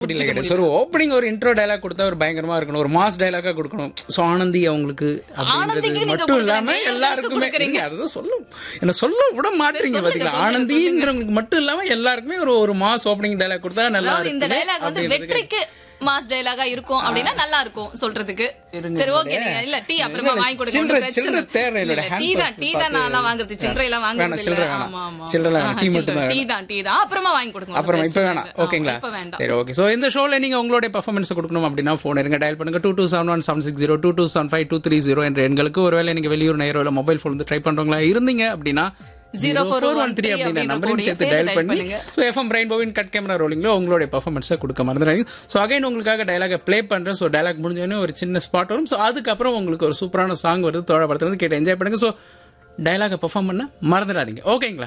அப்படி இல்லை கிடையாது ஒரு ஓப்பனிங் ஒரு இன்ட்ரோ டயலாக் கொடுத்தா ஒரு பயங்கரமா இருக்கணும் ஒரு மாஸ் டயலாக்கா கொடுக்கணும் ஸோ ஆனந்தி அவங்களுக்கு ஆனந்திக்கு அப்படின்றது நீங்க மட்டும் கொடுக்கல, இல்லாம நேயர்களுக்கு எல்லாருக்குமே கொடுக்குறீங்க. இல்ல, அதுதான் சொல்லும் என்ன சொல்ல விட மாட்டீங்க சொல்லுங்க, பாத்தீங்களா சொல்லுங்க, ஆனந்தின்றவங்களுக்கு மட்டும் இல்லாம எல்லாருக்குமே ஒரு ஒரு மாஸ் ஓப்பனிங் டயலாக் கொடுத்தா நல்லா அதாவது இந்த இருக்குமே டயலாக் வந்து அப்படின்றதுக்கு வெற்றிக்கு மாஸ் டயலாகா இருக்கும் அப்படின்னா நல்லா இருக்கும் சொல்றதுக்கு இருங்க, சரி ஓகே இருங்க. நீங்க இல்ல டீ அப்புறமா இல்ல, வாங்கி கொடுங்க சில்லறை- ஒண்ணும் பிரச்சனை சில்லறை தேவை இல்ல. என்னோட hand டீ தான் purse டீ தான் பார்த்து- நான் வாங்குறது சில்லறை எல்லாம் வாங்குறது வேணாம், இல்ல சில்லறை வேணாம். ஆமா ஆமா சில்லறை வேணாம், ஆஹா, டீ சில்லறை. மட்டும் தான் டீ தான் டீ தான் அப்புறமா வாங்கி கொடுங்க ஒண்ணும் அப்புறம் இப்ப பிரச்சனை வேணாம் இல்ல. ஆ, ஓகேங்களா இப்ப வேண்டாம் சரி ஓகே சோ இந்த ஷோல நீங்க உங்களுடைய பெர்ஃபார்மன்ஸ் கொடுக்கணும் அப்படின்னா போன் இருங்க டயல் பண்ணுங்க two two seven one seven six zero two two seven five two three zero என்ற எண்களுக்கு ஒருவேளை நீங்க வெளியூர் நேரோ இல்ல மொபைல் போன் வந்து ட்ரை பண்றவங்களா இருந்தீங்க அப்படின்னா zero four one one three three அப்படின்ற அப்படின்ற நம்பரையும் கோடையும் சேர்த்து சேர்த்து டயல் dial பண்ணி பண்ணுங்க. ஸோ எஃப்எம் பிரைன் போவின் கட் கேமரா ரோலிங்ல உங்களுடைய பெர்ஃபார்மன்ஸை கொடுக்க மறந்துடாங்க ஸோ அகைன் உங்களுக்காக டயலாக ப்ளே பண்றேன் ஸோ டயலாக் முடிஞ்சோடனே ஒரு சின்ன ஸ்பாட் வரும் ஸோ அதுக்கப்புறம் உங்களுக்கு ஒரு சூப்பரான சாங் வருது தோழ படத்துல இருந்து கேட்டு என்ஜாய் பண்ணுங்க ஸோ டயலாக பெர்ஃபார்ம் பண்ண மறந்துடாதீங்க ஓகேங்களா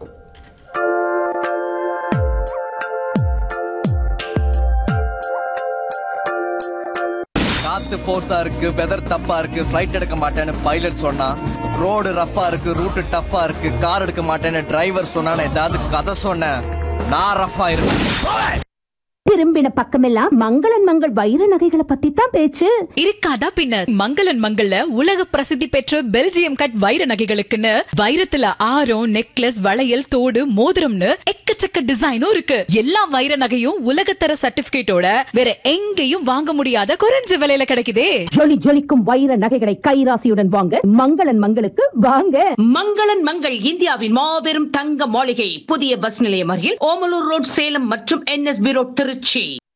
காத்து ஃபோர்ஸா இருக்கு வெதர் தப்பா இருக்கு ஃபிளைட் எடுக்க மாட்டேன்னு பைலட் சொன்னா ரோடு ரஃப்பா இருக்கு ரூட் டஃப்பா இருக்கு கார் எடுக்க மாட்டேன்னு டிரைவர் சொன்னான்னு ஏதாவது கதை சொன்னேன் நான் ரஃப்பா இருக்கு திரும்பின பக்கமெல்லாம் மங்களன் மங்கள் வைர நகைகளை பத்தி தான் பேச்சு இருக்காதா பின்ன மங்களன் மங்கள்ல உலக பிரசித்தி பெற்ற பெல்ஜியம் கட் வைர நகைகளுக்குன்னு வைரத்துல ஆரம் நெக்லஸ் வளையல் தோடு மோதிரம்னு எக்கச்சக்க டிசைனும் இருக்கு எல்லா வைர நகையும் உலகத்தர சர்டிபிகேட்டோட வேற எங்கேயும் வாங்க முடியாத குறைஞ்ச விலையில கிடைக்குதே ஜொலி ஜொலிக்கும் வைர நகைகளை கைராசியுடன் வாங்க மங்களன் மங்களுக்கு வாங்க மங்களன் மங்கள் இந்தியாவின் மாபெரும் தங்க மாளிகை புதிய பஸ் நிலையம் அருகில் ஓமலூர் ரோட் சேலம் மற்றும் என்எஸ்பி ரோட் திருச்சி